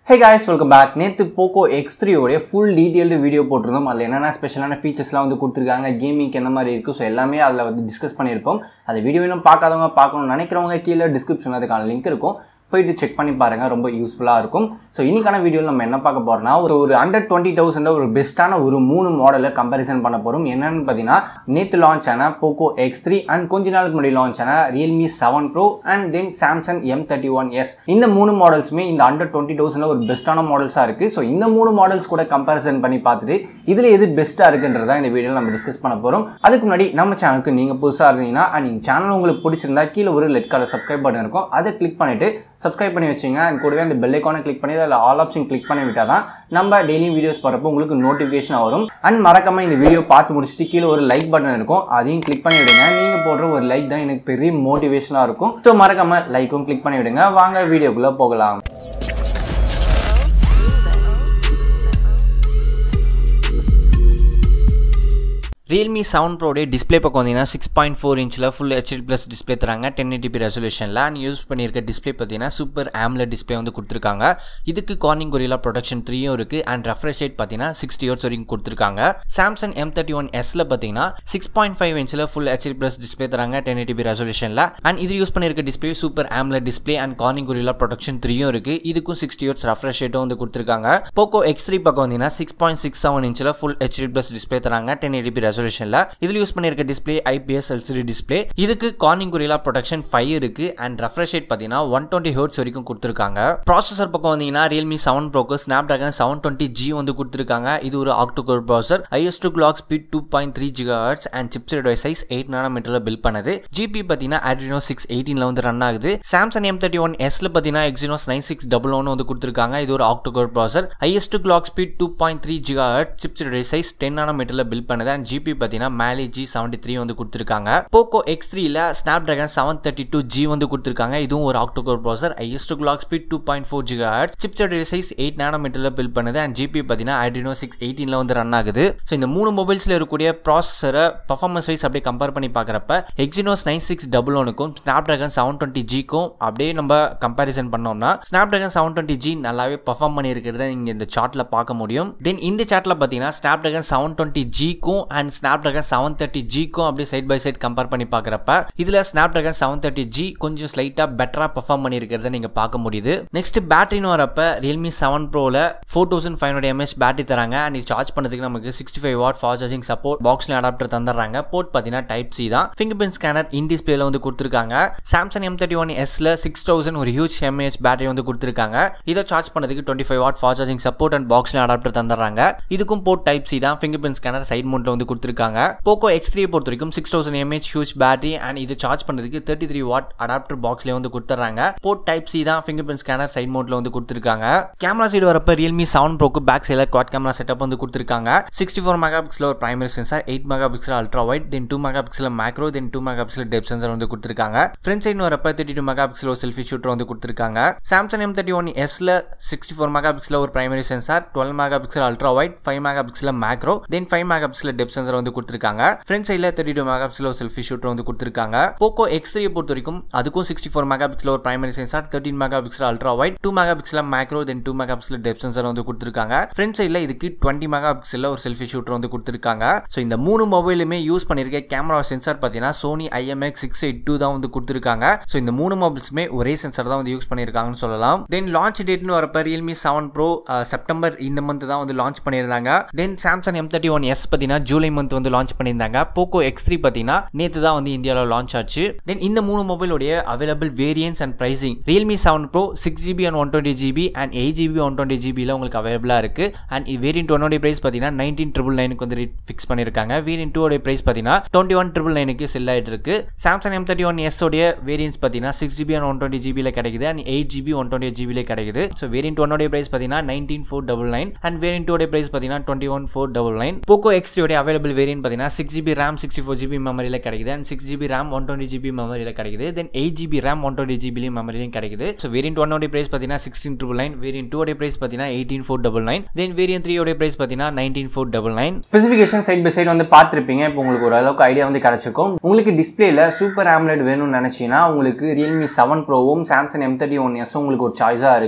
ஹே guys welcome back நேற்று Poco X த்ரீயோடைய full detailed video போட்டிருந்தோம் அதில் என்னென்ன ஸ்பெஷலான ஃபீச்சர்ஸ்லாம் வந்து கொடுத்துருக்காங்க கேமிங்க்கு என்ன மாதிரி இருக்குது ஸோ எல்லாமே அதில் வந்து டிஸ்கஸ் பண்ணியிருப்போம் அந்த வீடியோ இன்னும் பார்க்காதவங்க பார்க்கணும்னு நினைக்கிறவங்க கீழே டிஸ்கிரிப்ஷன் அதுக்கான லிங்க் இருக்கும் போயிட்டு செக் பண்ணி பாருங்க ரொம்ப யூஸ்ஃபுல்லாக இருக்கும் ஸோ இன்னைக்கான வீடியோவில் நம்ம என்ன பார்க்க போறோம்னா ஒரு ஒரு அண்டர் டுவெண்ட்டி தௌசண்ட் ஒரு பெஸ்ட்டான ஒரு மூணு மாடலை கம்பேரிசன் பண்ண போகிறோம் என்னன்னு பார்த்தீங்கன்னா நேற்று லான்ச் ஆன போக்கோ எக்ஸ் த்ரீ அண்ட் கொஞ்ச நாளுக்கு முன்னாடி லான்ச் ஆன Realme seven pro and then Samsung M thirty one S இந்த மூணு மாடல்ஸுமே இந்த அண்டர் டுவெண்ட்டி தௌசண்ட் ஒரு பெஸ்ட்டான மாடல்ஸாக இருக்குது ஸோ இந்த மூணு மாடல்ஸ் கூட கம்பேரிசன் பண்ணி பார்த்துட்டு இதில் எது பெஸ்ட்டாக இருக்குன்றதா இந்த வீடியோவில் நம்ம டிஸ்கஸ் பண்ண போகிறோம் அதுக்கு முன்னாடி நம்ம சேனலுக்கு நீங்கள் புதுசாக இருந்தீங்கன்னா அண்ட் இந்த சேனல் உங்களுக்கு பிடிச்சிருந்தா கீழே ஒரு லெட் கலர் சப்ஸ்கிரைப் பட்டன் இருக்கும் அதை கிளிக் பண்ணிட்டு சப்ஸ்கிரைப் பண்ணி வச்சுங்க அண்ட் கூடவே அந்த பெல் ஐக்கானை கிளிக் பண்ணி அதில் ஆல் ஆப்ஷன் கிளிக் பண்ணி விட்டால் தான் நம்ம டெய்லி வீடியோஸ் போகிறப்போ உங்களுக்கு நோட்டிஃபிகேஷன் வரும் அண்ட் மறக்காம இந்த வீடியோ பார்த்து முடிச்சுட்டு கீழே ஒரு லைக் பட்டன் இருக்கும் அதையும் கிளிக் பண்ணி விடுங்க நீங்கள் போடுற ஒரு லைக் தான் எனக்கு பெரிய மோட்டிவேஷனாக இருக்கும் ஸோ மறக்காம லைக்கும் கிளிக் பண்ணி விடுங்க வாங்க வீடியோக்குள்ளே போகலாம் ரியல்மி செவன் ப்ரோடைய டிஸ்பிளே பக்கம் வந்தீங்கன்னா சிக்ஸ் பாயிண்ட் ஃபோர் இன்ச்சில் ஃபுல் ஹெச்டி ப்ளஸ் டிஸ்பிளே தராங்க டென் எயிட்டிபி ரெசல்யூஷனில் அண்ட் யூஸ் பண்ணியிருக்க டிஸ்பிளே பார்த்தீங்கன்னா சூப்பர் ஆம்லெட் டிஸ்பிளே வந்து கொடுத்துருக்காங்க இதுக்கு கார்னிங் கொரிலா ப்ரொடக்ஷன் த்ரீயும் இருக்குது அண்ட் ரெஃப்ரெஷ் ரேட் பார்த்தீங்கன்னா சிக்ஸ்டி ஹவர்ஸ் வரைக்கும் கொடுத்துருக்காங்க சாம்சங் எம் தேர்ட்டி ஒன் எஸ்ல பார்த்தீங்கன்னா சிக்ஸ் பாயிண்ட் ஃபைவ் இன்ச்சில் ஃபுல் ஹெச்டி ப்ளஸ் டிஸ்பிளே தராங்க டென் எயிட்டிபி ரெசல்யூஷனில் அண்ட் இது யூஸ் பண்ணியிருக்க display super AMOLED display and Corning Gorilla protection த்ரீயும் இருக்குது இதுக்கும் சிக்ஸ்டி ஹவர்ஸ் ரெஃப்ரெஷ் ரேட்டும் வந்து கொடுத்துருக்காங்க போக்கோ எக்ஸ் த்ரீ பக்கம் வந்தீங்கன்னா சிக்ஸ் பாயிண்ட் சிக்ஸ் செவன் இன்ச்சில் ஃபுல் ஹெச்டி ப்ளஸ் டிஸ்பிளே தராங்க டென் எயிட்டிபி ரெசல்யூஷனில் இதில் யூஸ் பண்ணியிருக்க டிஸ்பிளே ஐபிஎஸ் எல்சிடி டிஸ்பிளே இதுக்கு கார்னிங் குரிலா ப்ரொடக்ஷன் ஃபைவ் இருக்கு அண்ட் ரெஃப்ரெஷ் ரேட் பார்த்தீங்கன்னா ஒன் டுவெண்ட்டி ஹோட்ஸ் வரைக்கும் கொடுத்துருக்காங்க ப்ராசஸர் பக்கம் வந்தீங்கன்னா ரியல்மி செவன் ப்ரோக்கு Snapdragon seven twenty G வந்து கொடுத்துருக்காங்க இது ஒரு octa core processor is two clock speed two point three gigahertz and chipset size eight nano மீட்டரில் பில் பண்ணது ஜிபி பார்த்தீங்கன்னா ஆட்ரினோ சிக்ஸ் எயிட்டீனில் வந்து ரன் ஆகுது சாம்சங் எம் தேர்ட்டி ஒன் எஸ்ல பார்த்தீங்கன்னா Exynos nine six double one வந்து கொடுத்துருக்காங்க இது ஒரு octa core processor is two clock speed two point three gigahertz chipset size ten nano மீட்டரில் பில் பண்ணுது அண்ட் ஜிபி பார்த்தீங்கன்னா மேலி ஜி செவன்டி த்ரீ வந்து கொடுத்துருக்காங்க போக்கோ எக்ஸ் த்ரீல Snapdragon seven thirty two G வந்து கொடுத்துருக்காங்க இதுவும் ஒரு ஆக்டோகோர் ப்ராசர் ஐஎஸ்ட் clock speed two point four gigahertz chipset size eight nano மீட்டரில் பில் பண்ணுது அண்ட் ஜிபி பார்த்தீங்கன்னா ஆடினோ சிக்ஸ் எயிட்டீனில் வந்து ரன் ஆகுது ஸோ இந்த மூணு மொபைல்ஸில் இருக்கக்கூடிய ப்ராசஸரை பர்ஃபார்மன்ஸ் வைஸ் அப்படியே கம்பேர் பண்ணி பார்க்குறப்ப எக்ஸினோஸ் நைன் சிக்ஸ் டபுள் ஒனுக்கும் ஸ்னாப் டிராகன் செவன் டுவெண்ட்டி ஜிக்கும் அப்படியே நம்ம கம்பேரிசன் பண்ணோம்னா snap Snapdragon seven twenty G நல்லாவே பர்ஃபார்ம் பண்ணியிருக்கிறத இங்கே இந்த சார்ட்டில் பார்க்க முடியும் தென் இந்த சார்ட்டில் பார்த்தீங்கன்னா ஸ்னாப் டிராகன் செவன் டுவெண்ட்டி ஜிக்கும் and Snapdragon seven thirty ஜிக்கும் அப்படியே சைட் பை சைட் கம்பேர் பண்ணி பார்க்குறப்ப இதில் Snapdragon seven thirty G கொஞ்சம் ஸ்லைட்டாக பெட்டராக பர்ஃபார்ம் பண்ணியிருக்கிறத நீங்கள் பார்க்க முடியுது நெக்ஸ்ட் பேட்டரின்னு வரப்ப ரியல்மி செவன் ப்ரோவில் four thousand five hundred mAh battery தராங்க அண்ட் இது சார்ஜ் பண்ணதுக்கு நமக்கு sixty five watt fast charging support பாக்ஸ்ல அடாப்டர் தந்துடுறாங்க போர்ட் பார்த்தீங்கன்னா டைப் சி தான் ஃபிங்கர் பிரிண்ட் ஸ்கேனர் இன் டிஸ்பிளேல வந்து கொடுத்துருக்காங்க சாம்சங் எம் தேர்ட்டி ஒன் எஸ்ல சிக்ஸ் தௌசண்ட் ஒரு ஹியூஜ் எம்ஏஹெச் பேட்டரி வந்து கொடுத்துருக்காங்க இதை சார்ஜ் பண்ணதுக்கு twenty five watt fast charging support and பாக்ஸ்ல அடாப்டர் தந்துடுறாங்க இதுக்கும் போர்ட் டைப் சி தான் ஃபிங்கர் பிரிண்ட் ஸ்கேனர் சைட் மவுண்ட்ல வந்து கொடுத்துருக்காங்க போக்கோ எக்ஸ் த்ரீ பொறுத்த வரைக்கும் six thousand mAh huge battery and இது சார்ஜ் பண்ணுறதுக்கு தேர்ட்டி த்ரீ வாட் அடாப்டர் பாக்ஸ்லேயே வந்து கொடுத்துட்றாங்க போர்ட் டைப் சி தான் ஃபிங்கர் பிரிண்ட் ஸ்கேனர் சைட் மோட்ல வந்து கொடுத்துருக்காங்க கேமரா சைடு வரப்ப ரியல்மி செவன் ப்ரோக்கு பேக் சைடில் குவாட் கேமரா செட்டப் வந்து கொடுத்துருக்காங்க சிக்ஸ்டி ஃபோர் மெகா பிக்சல் ஒரு primary sensor eight megapixel ultra wide then two megapixel macro then two megapixel depth sensor வந்து கொடுத்துருக்காங்க ஃப்ரண்ட் சைடு வரப்ப thirty two megapixel ஒரு selfie shooter வந்து கொடுத்துருக்காங்க Samsung M thirty one எஸ்ல sixty four megapixel ஒரு primary sensor twelve megapixel ultra wide five megapixel macro then five megapixel depth sensor வந்து கொடுத்துருக்காங்க front சைடில் thirty two megapixel ஒரு selfie shooter வந்து கொடுத்துருக்காங்க Poco X three பொறுத்த வரைக்கும் அதுக்கும் சிக்ஸ்டி ஃபோர் மெகா பிக்சல் ஒரு primary sensor thirteen megapixel ultra wide two megapixel macro then two megapixel depth sensor வந்து கொடுத்துருக்காங்க ஃப்ரண்ட் சைடில் இதுக்கு டுவெண்ட்டி மெகா பிக்சல் ஒரு செல்ஃபி ஷூட்டர் வந்து கொடுத்துருக்காங்க ஸோ இந்த மூணு மொபைலுமே யூஸ் பண்ணியிருக்க கேமரா சென்சார் பார்த்தீங்கன்னா Sony IMX six eight two தான் வந்து கொடுத்துருக்காங்க ஸோ இந்த மூணு மொபைல்ஸுமே ஒரே சென்சார் தான் வந்து யூஸ் பண்ணியிருக்காங்கன்னு சொல்லலாம் தென் லான்ச் டேட்னு வரப்ப ரியல்மி செவன் ப்ரோ செப்டம்பர் இந்த மந்த் தான் வந்து லான்ச் பண்ணியிருந்தாங்க then Samsung M thirty one S பார்த்தீங்கன்னா ஜூலை மந்த் வந்து லான்ச் பண்ணியிருந்தாங்க போக்கோ எக்ஸ் த்ரீ பார்த்தீங்கன்னா நேற்று தான் வந்து இந்தியாவில் லான்ச் ஆச்சு தென் இந்த மூணு மொபைலுடைய available variants and pricing Realme seven pro six GB and one twenty GB and eight GB one twenty ஜிபியில் உங்களுக்கு அவைலபிளாக இருக்கு அண்ட் வேரியன்ட் ஒன்னோடைய பிரைஸ் பார்த்தீங்கன்னா நைன்டீன் ட்ரிபிள் நைனுக்கு வந்து ரேட் ஃபிக்ஸ் பண்ணியிருக்காங்க வேரியன்ட் டூடைய பிரைஸ் பார்த்தீங்கன்னா டுவெண்ட்டி ஒன் ட்ரிபிள் நைனுக்கு செல் ஆகிட்டு இருக்கு Samsung M thirty one S உடைய வேரியன்ஸ் பார்த்தீங்கன்னா six GB and one twenty ஜிபியில் கிடைக்குது and eight GB one twenty ஜிபியில் கிடைக்குது ஸோ வேரியன்ட் ஒன்னோடைய பிரைஸ் பார்த்தீங்கன்னா nineteen four double nine and variant டூடைய பிரைஸ் பார்த்தீங்கன்னா twenty one four double nine Poco X த்ரீடைய அவைலபிள் வேரியன்ட் பார்த்தீங்கன்னா six GB RAM sixty four GB மெமரியில் கிடைக்குது and six GB RAM one twenty GB மெமரியில் கிடைக்குது then eight GB RAM one twenty ஜிபிலையும் மெமரிலையும் கிடைக்குது ஸோ வேரியன்ட் ஒன்னோடைய பிரைஸ் பார்த்தீங்கன்னா சிக்ஸ்டீன் ட்ரிபிள் நைன் வேரியன்ட் டூடைய பிரைஸ் பார்த்தீங்கன்னா எயிட்டீன் ஃபோர் டபுள் நைன் தென் வேரியன்ட் த்ரீயோட பிரைஸ் பார்த்தீங்கன்னா nineteen four double nine specification side by side வந்து பார்த்துருப்பீங்க இப்போ உங்களுக்கு ஒரு அளவுக்கு ஐடியா வந்து கிடைச்சிருக்கும் உங்களுக்கு டிஸ்பிளேல சூப்பர் ஆம்லெட் வேணும்னு நினைச்சீங்கன்னா உங்களுக்கு ரியல்மி செவன் ப்ரோவும் Samsung M thirty one S உங்களுக்கு ஒரு சாய்ஸாக இருக்கு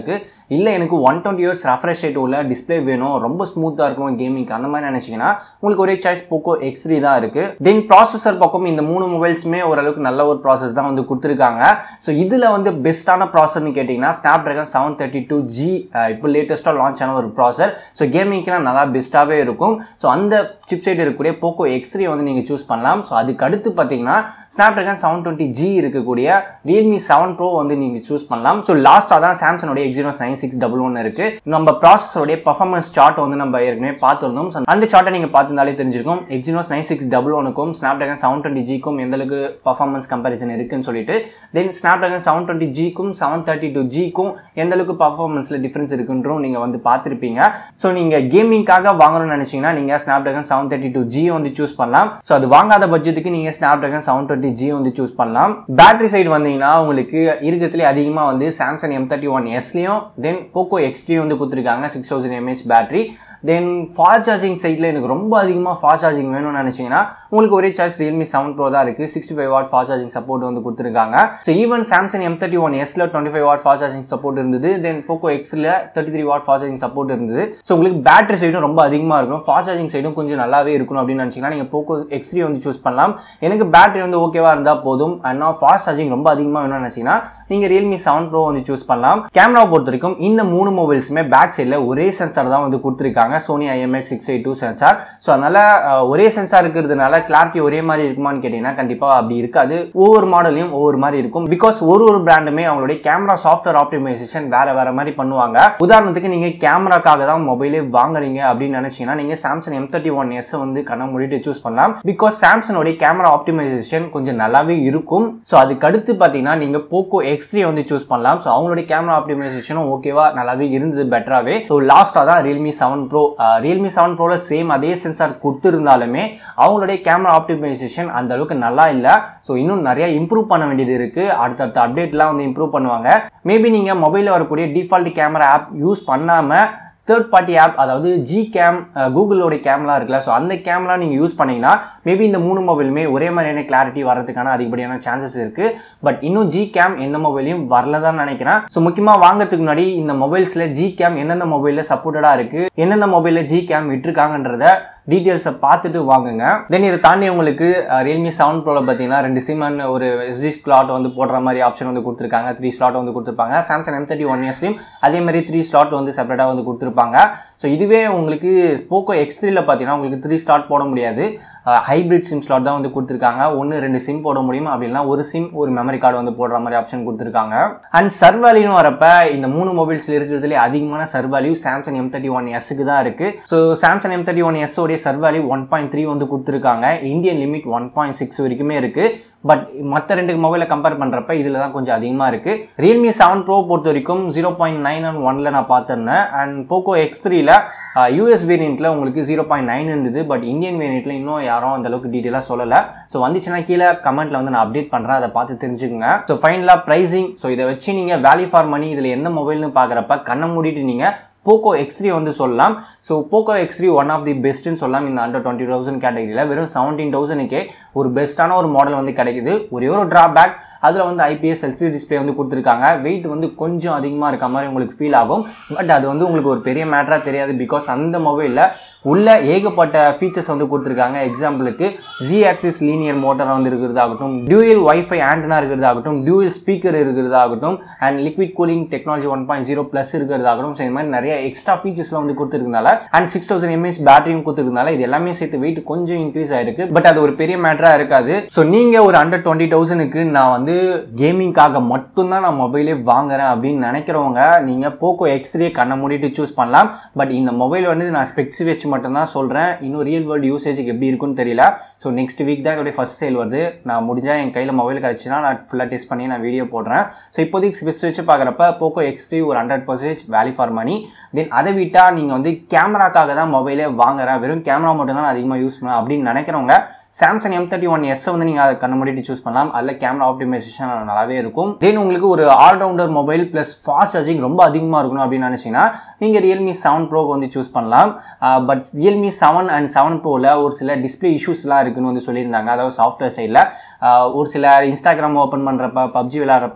இல்லை எனக்கு one twenty hertz refresh rate உள்ள டிஸ்பிளே வேணும் ரொம்ப ஸ்மூத்தாக இருக்கணும் கேமிங் அந்த மாதிரி நினச்சிங்கன்னா உங்களுக்கு ஒரே சாய்ஸ் போக்கோ எக்ஸ் த்ரீ தான் இருக்குது தென் ப்ராசஸர் பக்கம் இந்த மூணு மொபைல்ஸுமே ஓரளவுக்கு நல்ல ஒரு ப்ராசஸ் தான் வந்து கொடுத்துருக்காங்க ஸோ இதில் வந்து பெஸ்ட்டான ப்ராசர்னு கேட்டிங்கன்னா Snapdragon seven thirty two G இப்போ லேட்டஸ்ட்டாக லான்ச் ஆன ஒரு ப்ராசர் ஸோ கேமிங்க்கெலாம் நல்லா பெஸ்ட்டாகவே இருக்கும் ஸோ அந்த சிப்செட் இருக்கக்கூடிய போக்கோ எக்ஸ் த்ரீ வந்து நீங்கள் சூஸ் பண்ணலாம் ஸோ அதுக்கு அடுத்து பார்த்தீங்கன்னா Snapdragon seven twenty G இருக்கக்கூடிய ரியல்மி செவன் ப்ரோ வந்து நீங்கள் சூஸ் பண்ணலாம் ஸோ லாஸ்ட்டாக தான் சாம்சங்கோடைய Exynos nine six double one இருக்குது நம்ம ப்ராசஸோடைய பர்ஃபார்மன்ஸ் சார்ட் வந்து நம்ம ஏற்கனவே பார்த்துருந்தோம் So, அந்த சார்ட்டை நீங்கள் பார்த்துருந்தாலே தெரிஞ்சிருக்கும் எக்ஸினோஸ் நைன் சிக்ஸ் டபுள் ஒனுக்கும் ஸ்னாப் ட்ராகன் செவன் டுவெண்ட்டி ஜிக்கும் எந்த அளவுக்கு பர்ஃபார்மன்ஸ் கம்பேரிசன் இருக்குன்னு சொல்லிட்டு then Snapdragon seven twenty ஜிக்கும் செவன் தேர்ட்டி டூ ஜிக்கும் எந்த அளவுக்கு பர்ஃபார்மன்ஸில் டிஃப்ரென்ஸ் இருக்குன்றும் நீங்கள் வந்து பார்த்துருப்பீங்க ஸோ நீங்கள் கேமிங்காக வாங்கணும்னு நினச்சிங்கன்னா நீங்கள் Snapdragon seven thirty two G வந்து சூஸ் பண்ணலாம் ஸோ அது வாங்காத பட்ஜெட்டுக்கு நீங்கள் Snapdragon seven twenty G வந்து சூஸ் பண்ணலாம் பேட்டரி சைடு வந்தீங்கன்னா உங்களுக்கு இருக்கிறதுலே அதிகமாக வந்து சாம்சங் எம் தேர்ட்டி ஒன் எஸ்லையும் தென் போக்கோ எக்ஸ்ட்ரியும் வந்து கொடுத்துருக்காங்க six thousand mAh battery then fast charging சைடில் எனக்கு ரொம்ப அதிகமாக ஃபாஸ்ட் சார்ஜிங் வேணும்னு நினச்சிங்கன்னா உங்களுக்கு ஒரே சார்ஜ் ரியல்மி செவன் ப்ரோ தான் இருக்குது sixty five watt fast charging support வந்து கொடுத்துருக்காங்க so even Samsung M thirty one எஸ்ல twenty five watt fast charging support இருந்தது தென் போக்கோ எக்ஸில் thirty three watt fast charging support இருந்தது ஸோ உங்களுக்கு battery சைடும் ரொம்ப அதிகமாக இருக்கும் ஃபாஸ்ட் சார்ஜிங் சைடும் கொஞ்சம் நல்லாவே இருக்கணும் அப்படின்னு நினச்சிங்கன்னா நீங்கள் போக்கோ எக்ஸ் த்ரீ வந்து சூஸ் பண்ணலாம் எனக்கு பேட்டரி வந்து ஓகேவா இருந்தால் போதும் அண்ட் ஃபாஸ்ட் சார்ஜிங் ரொம்ப அதிகமாக வேணும்னு நினச்சிங்கன்னா நீங்கள் ரியல்மி செவன் ப்ரோ வந்து சூஸ் பண்ணலாம் கேமராவை பொறுத்த வரைக்கும் இந்த மூணு மொபைல்ஸுமே பேக் சைடில் ஒரே சென்சார் தான் வந்து கொடுத்துருக்காங்க Sony IMX six eight two sensor so அதனால அஹ், ஒரே சென்சார் இருக்கிறதுனால கிளாரிட்டி ஒரே மாதிரி இருக்குமான்னு கேட்டிங்கன்னா கண்டிப்பாக அப்படி இருக்காது ஒவ்வொரு மாடலையும் ஒவ்வொரு மாதிரி இருக்கும் பிகாஸ் ஒரு ஒரு பிராண்டுமே அவங்களுடைய கேமரா சாஃப்ட்வேர் ஆப்டிமைசேஷன் வேற வேற மாதிரி பண்ணுவாங்க உதாரணத்துக்கு நீங்கள் கேமராக்காக தான் மொபைலே வாங்குறீங்க அப்படின்னு நினைச்சீங்கன்னா நீங்கள் Samsung M thirty one S வந்து கண்ண மூடிட்டு சூஸ் பண்ணலாம் பிகாஸ் சாம்சங்கோடைய கேமரா ஆப்டிமைசேஷன் கொஞ்சம் நல்லாவே இருக்கும் ஸோ அதுக்கு அடுத்து பார்த்தீங்கன்னா நீங்கள் போக்கோ எக்ஸ் த்ரீ வந்து சூஸ் பண்ணலாம் ஸோ அவங்களுடைய கேமரா ஆப்டிமைசேஷனும் ஓகேவா நல்லாவே இருந்தது பெட்டராகவே ஸோ லாஸ்ட்டாக தான் Realme seven pro Realme seven ப்ரோவில் சேம் அதே சென்சார் கொடுத்துருந்தாலுமே அவங்களுடைய கேமரா ஆப்டிமைசேஷன் அந்த அளவுக்கு நல்லா இல்லை ஸோ இன்னும் நிறைய இம்ப்ரூவ் பண்ண வேண்டியது இருக்குது அடுத்தடுத்த அப்டேட்லாம் வந்து இம்ப்ரூவ் பண்ணுவாங்க மேபி நீங்கள் மொபைலில் வரக்கூடிய டிஃபால்ட் கேமரா ஆப் யூஸ் பண்ணாமல் தேர்ட் பார்ட்டி ஆப் அதாவது ஜி கேம் கூகுளோட கேம்லாம் இருக்குல்ல ஸோ அந்த கேம்லாம் நீங்கள் யூஸ் பண்ணீங்கன்னா மேபி இந்த மூணு மொபைலுமே ஒரே மாதிரியான கிளாரிட்டி வரதுக்கான அதிகப்படியான சான்சஸ் இருக்குது பட் இன்னும் ஜி கேம் எந்த மொபைலையும் வரல தான் நினைக்கிறேன் ஸோ முக்கியமாக வாங்குறதுக்கு முன்னாடி இந்த மொபைல்ஸில் ஜி கேம் எந்தெந்த மொபைலில் சப்போர்ட்டடாக இருக்குது எந்தெந்த மொபைலில் ஜி கேம் விட்டுருக்காங்கன்றத டீட்டெயில்ஸை பார்த்துட்டு வாங்குங்க தென் இதை தாண்டி உங்களுக்கு ரியல்மி செவன் ப்ரோவில் பார்த்தீங்கன்னா ரெண்டு சிம் அண்ட் ஒரு எஸ்டி ஸ்லாட் வந்து போடுற மாதிரி ஆப்ஷன் வந்து கொடுத்துருக்காங்க த்ரீ ஸ்லாட் வந்து கொடுத்துருப்பாங்க சாம்சங் எம் தேர்ட்டி ஒன் இயர்ஸ்லையும் அதே மாதிரி த்ரீ ஸ்லாட் வந்து செப்பரேட்டாக வந்து கொடுத்துருப்பாங்க ஸோ இதுவே உங்களுக்கு போக்கோ எக்ஸ் த்ரீல பார்த்தீங்கன்னா உங்களுக்கு த்ரீ ஸ்லாட் போட முடியாது ஹைப்ரிட் சிம் ஸ்லாட் தான் வந்து கொடுத்துருக்காங்க ஒன்று ரெண்டு சிம் போட முடியும் அப்படின்னா ஒரு சிம் ஒரு மெமரி கார்டு வந்து போடுற மாதிரி ஆப்ஷன் கொடுத்துருக்காங்க அண்ட் சர்வேலியும் வரப்ப இந்த மூணு மொபைல்ஸில் இருக்கிறதுலே அதிகமான SAR value Samsung M thirty one எஸ்க்கு தான் இருக்கு so Samsung M thirty one S உடைய சர்வேல்யூ ஒன் பாயிண்ட் த்ரீ வந்து கொடுத்துருக்காங்க Indian limit one point six வரைக்குமே இருக்கு பட் மற்ற ரெண்டு மொபைலை கம்பேர் பண்ணுறப்ப இதில் தான் கொஞ்சம் அதிகமாக இருக்குது ரியல்மி செவன் ப்ரோ பொறுத்த வரைக்கும் ஜீரோ பாயிண்ட் நைன் அண்ட் ஒனில் நான் பார்த்துருந்தேன் அண்ட் போக்கோ எக்ஸ் த்ரீல யூஎஸ் வேரியண்ட்டில் உங்களுக்கு ஜீரோ பாயிண்ட் நைன் இருந்தது பட் இந்தியன் வேரியண்ட்டில் இன்னும் யாரும் அந்த அளவுக்கு டீட்டெயிலாக சொல்லலை ஸோ வந்துச்சுன்னா கீழே கமெண்ட்டில் வந்து நான் அப்டேட் பண்ணுறேன் அதை பார்த்து தெரிஞ்சுக்கோங்க ஸோ ஃபைனலாக ப்ரைஸிங் ஸோ இதை வச்சு நீங்கள் வேல்யூ ஃபார் மணி இதில் எந்த மொபைல்னு பார்க்குறப்ப கண்ணை மூடிட்டு நீங்கள் போக்கோ எக்ஸ் த்ரீ வந்து சொல்லலாம் so Poco X three one of the பெஸ்ட்னு சொல்லலாம் இந்த அண்டர் டுவெண்ட்டி தௌசண்ட் கேட்டகரியில் வெறும் செவன்டீன் தௌசண்ட்க்கே ஒரு பெஸ்ட்டான ஒரு மாடல் வந்து கிடைக்குது ஒரே ஒரு ட்ராபேக் அதில் வந்து ஐபிஎஸ் எல்சிடி டிஸ்பிளே வந்து கொடுத்துருக்காங்க வெயிட் வந்து கொஞ்சம் அதிகமாக இருக்க மாதிரி உங்களுக்கு ஃபீல் ஆகும் பட் அது வந்து உங்களுக்கு ஒரு பெரிய மேட்டராக தெரியாது பிகாஸ் அந்த மொபைலில் உள்ள ஏகப்பட்ட ஃபீச்சர்ஸ் வந்து கொடுத்துருக்காங்க எக்ஸாம்பிளுக்கு ஜி ஆக்சிஸ் லீனியர் மோட்டர் வந்து இருக்கிறதாகட்டும் டியூயல் வைஃபை ஆண்டனா இருக்கிறதாகட்டும் டியூயல் ஸ்பீக்கர் இருக்கிறதாகட்டும் and liquid cooling technology one point zero plus இருக்கிறதாகட்டும் ஸோ இந்த மாதிரி நிறைய எக்ஸ்ட்ரா ஃபீச்சர்ஸ்லாம் வந்து கொடுத்துருக்கனால அண்ட் சிக்ஸ் தௌசண்ட் எம்ஏஹெச் பேட்டரியும் கொடுத்துருக்கனால இது எல்லாமே சேர்த்து வெயிட் கொஞ்சம் இன்க்ரீஸ் ஆயிருக்கு பட் அது ஒரு பெரிய மேட்டராக இருக்காது ஸோ நீங்கள் ஒரு அண்டர் டுவெண்ட்டி தௌசண்ட்க்கு நான் வந்து கேமிங்காக மட்டும்தான் நான் மொபைலே வாங்குறேன் அப்படின்னு நினைக்கிறவங்க நீங்கள் போக்கோ எக்ஸ் த்ரீ கண்ணை மூடிட்டு சூஸ் பண்ணலாம் பட் இந்த மொபைல் வந்து நான் ஸ்பெக்ஸ் வச்சு மட்டும்தான் சொல்கிறேன் இன்னும் ரியல் வேர்ல்டு யூசேஜுக்கு எப்படி இருக்குன்னு தெரியல ஸோ நெக்ஸ்ட் வீக் தான் இதோடைய ஃபஸ்ட் சேல் வருது நான் முடிஞ்சால் என் கையில் மொபைல் கிடச்சுன்னா நான் ஃபுல்லாக டெஸ்ட் பண்ணி நான் வீடியோ போடுறேன் ஸோ இப்போதைக்கு ஸ்பெக்ஸ் வச்சு பார்க்குறப்ப போக்கோ எக்ஸ் த்ரீ ஒரு hundred percentage value for money then அதை விட்டால் நீங்கள் வந்து கேமராக்காக தான் மொபைலே வாங்குறேன் வெறும் கேமரா மட்டும் தான் அதிகமாக யூஸ் பண்ணேன் அப்படின்னு நினைக்கிறவங்க Samsung M thirty one S வந்து நீங்கள் அதை கண்ண மூடிட்டு சூஸ் பண்ணலாம் அதில் கேமரா ஆப்டிமைசேஷன் நல்லாவே இருக்கும் தென் உங்களுக்கு ஒரு allrounder mobile plus fast charging ரொம்ப அதிகமாக இருக்கணும் அப்படின்னு நினச்சிங்கன்னா நீங்கள் ரியல்மி செவன் ப்ரோக்கு வந்து சூஸ் பண்ணலாம் but Realme seven and seven ப்ரோவில் ஒரு சில டிஸ்பிளே இஷ்யூஸ்லாம் இருக்குன்னு வந்து சொல்லியிருந்தாங்க அதாவது சாஃப்ட்வேர் சைடில் ஒரு சில இன்ஸ்டாகிராம் ஓப்பன் பண்ணுறப்ப பப்ஜி விளையாடுறப்ப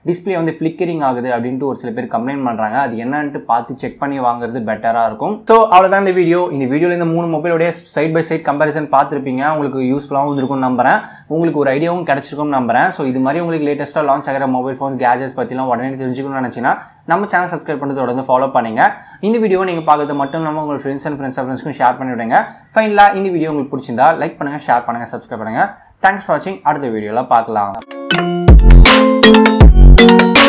டிஸ்பிளே வந்து ஃப்ளிக்கரிங் ஆகுது அப்படின்ட்டு ஒரு சில பேர் கம்ப்ளைண்ட் பண்ணுறாங்க அது என்னன்ட்டு பார்த்து செக் பண்ணி வாங்குறது பெட்டராக இருக்கும் ஸோ அவ்வளோதான் இந்த வீடியோ இந்த வீடியோவில் இந்த மூணு மொபைலோடைய சைட் பை சைட் கம்பேரிசன் பார்த்துருப்பீங்க உங்களுக்கு யூஸ்ஃபுல்லாகவும் இருக்கும்னு நம்புறேன் உங்களுக்கு ஒரு ஐடியாவும் கிடச்சிருக்கும்னு நம்புறேன் ஸோ இது மாதிரி உங்களுக்கு லேட்டஸ்ட்டாக லான்ச் ஆகிற மொபைல் ஃபோன்ஸ் கேஜெட்ஸ் பற்றிலாம் உடனே தெரிஞ்சுக்கணும்னு நினச்சிங்கன்னா நம்ம சேனல் சப்ஸ்கிரைப் பண்ணி தொடர்ந்து ஃபாலோ பண்ணுங்க இந்த வீடியோ நீங்கள் பார்க்கறது மட்டும் இல்லாமல் உங்கள் ஃப்ரெண்ட்ஸ் அண்ட் ஃப்ரெண்ட்ஸ் ஃப்ரெண்ட்ஸ்க்கும் ஷேர் பண்ணி விடுங்க ஃபைனலாக இந்த வீடியோ உங்களுக்கு பிடிச்சிருந்தா லைக் பண்ணுங்கள் ஷேர் பண்ணுங்கள் சப்ஸ்கிரைப் பண்ணுங்கள் தேங்க்ஸ் ஃபார் வாட்சிங் அடுத்த வீடியோவில் பார்க்கலாம்